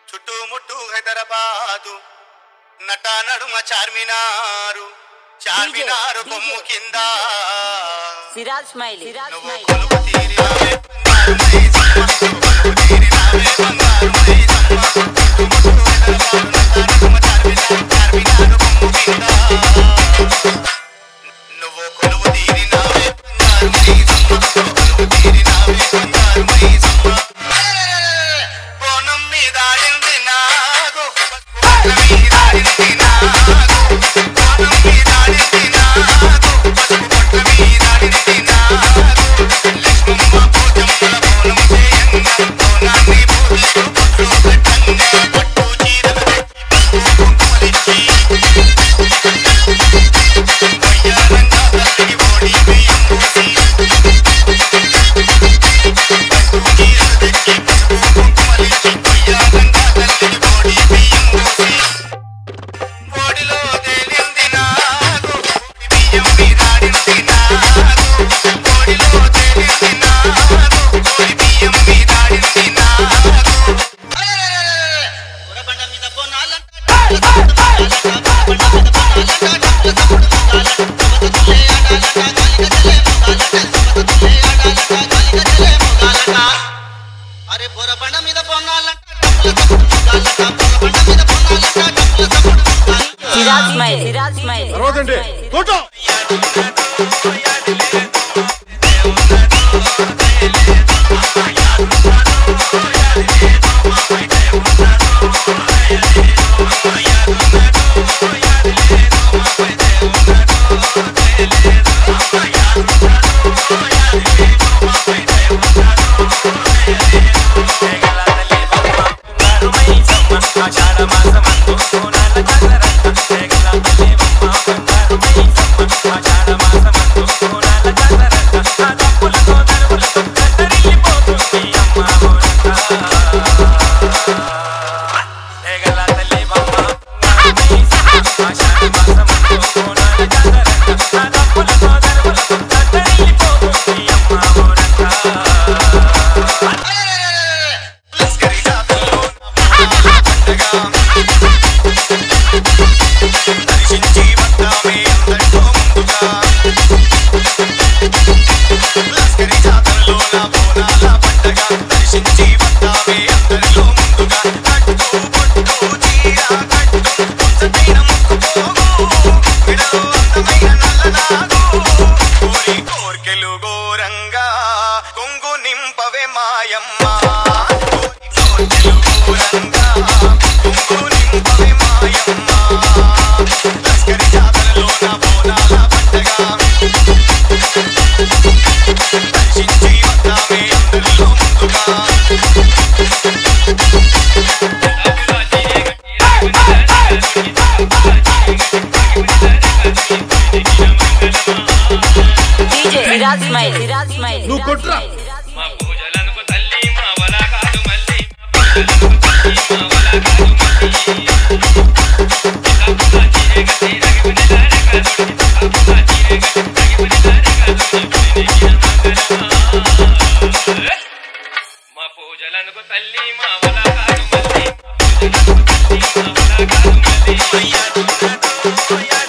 చుట్టుముట్టు హైదరాబాదు నట నడుమ చార్మినారు చార్మినారు కొమ్ము కింద సిరాజ్ స్మైల్ సిరాజ్ నువ్వు స్మైల్ కొలువు తీరినావే బంగారు మై సమ్మ. నువ్వు కొలువు తీరినావే బంగారు మై సమ్మ. చుట్టుముట్టు హైదరాబాదు నట నడుమ చార్మినారు చార్మినారు కొమ్ము కింద నువ్వు కొలువు తీరినావే బంగారు మై సమ్మ. నువ్వు కొలువు తీరినావే బంగారు మై సమ్మ. బోనం మీద ఆడింది నాగు పసుపు మీద ఆడింది నాగు బోనం మీద ఆడింది నాగు పసుపు బొట్ల మీద ఆడింది నాగు లక్ష్మమ్మ పూజమ్మల బోనం చేయంగా బోనాన్ని పూజిస్తూ బొట్లు పెట్టంగా పట్టు చీరలు తెచ్చి పసుపు కుంకుమలిచ్చి వయ్యారంగా తల్లికి ఓడి బియ్యం పోసి బోడిలో తేలింది నాగు బియ్యం మీదాడింది నాగు బోడిలో తేలింది నాగు కోడి బియ్యం మీదాడింది నాగు ఉరబండ మీద బోనాలంట అరే బొరబండ మీద బొన్నాలంట బొరబండ మీద బొన్నాలంట సిరాజ్ స్మైల్ సిరాజ్ స్మైల్ తర్వాతండి ఫోటో లస్కరి జాతరలో పండగ దర్శించి వద్దామే అందరితో ముందుగా లస్కరి జాతరలో నా బోనాల పండగ దర్శించి వద్దామే అందరిలో ముందుగా కట్టు బొట్టు చీర కట్టు పుచ్చటైన ముక్కుపోగు విడలో అందమైన నల్లనాగు కోరి కోర్కెలు ఘోరంగా కొంగు నింపవే మాయమ్మ కోరి కోర్కెలు ఘోరంగా కొంగు నింపవే మాయమ్మ లస్కరి జాతరలో నా బోనాల పండగ దర్శించి వద్దామే అందరిలో ముందుగా DJ Siraj Smile Siraj Smile నువ్వు కొట్రా. మా పూజలకు తల్లి మా వల కాదు మళ్ళీ మా పూజలకు తల్లి మా వల కాదు మళ్ళీ ఇలా పులా చీరే కట్టి రగిపిన దారి కాదు ఇలా పులా చీరే కట్టి రగిపిన దారి కాదు మా పూజలకు తల్లి మా వల కాదు మళ్ళీ మా పూజలకు తల్లి మా వల కాదు మళ్ళీ